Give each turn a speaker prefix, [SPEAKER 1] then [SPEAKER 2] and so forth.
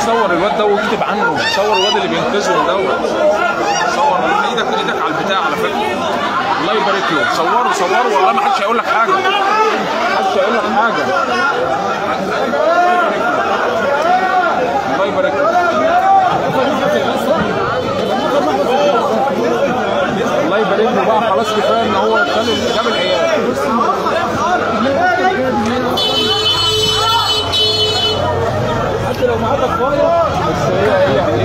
[SPEAKER 1] صور الواد ده واكتب عنه صور الواد اللي بينقذهم دوت صور ايدك ايدك على البتاع على فكره الله يبارك له صوروا صوروا والله ما حدش هيقول لك حاجه ما حدش هيقول لك حاجه الله يبارك له الله يبارك له بقى خلاص كفايه ان هو شال جاب العيال
[SPEAKER 2] حتى لو معاك فاير
[SPEAKER 1] بس هي هي